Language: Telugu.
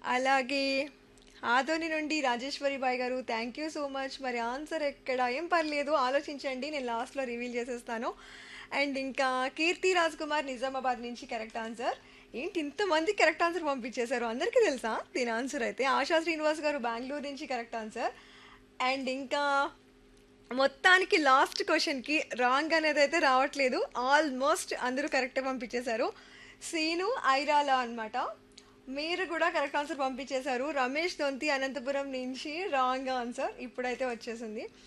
అలాగే ఆదోని నుండి Rajeswari Bai garu thank you so much మరి ఆన్సర్ ఎక్కడ ఏం పర్లేదు ఆలోచించండి నేను లాస్ట్లో రివీల్ చేసేస్తాను అండ్ ఇంకా కీర్తి రాజ్ కుమార్ నిజామాబాద్ నుంచి కరెక్ట్ ఆన్సర్ ఏంటి ఇంతమంది కరెక్ట్ ఆన్సర్ పంపించేశారు అందరికీ తెలుసా దీని ఆన్సర్ అయితే ఆశా శ్రీనివాస్ గారు బెంగళూరు నుంచి కరెక్ట్ ఆన్సర్ అండ్ ఇంకా మొత్తానికి లాస్ట్ క్వశ్చన్కి రాంగ్ అనేది అయితే రావట్లేదు ఆల్మోస్ట్ అందరూ కరెక్ట్ పంపించేశారు సీను ఐరాలా అన్నమాట మీరు కూడా కరెక్ట్ ఆన్సర్ పంపించేశారు రమేష్ దొంతి అనంతపురం నుంచి రాంగ్ ఆన్సర్ ఇప్పుడైతే వచ్చేసింది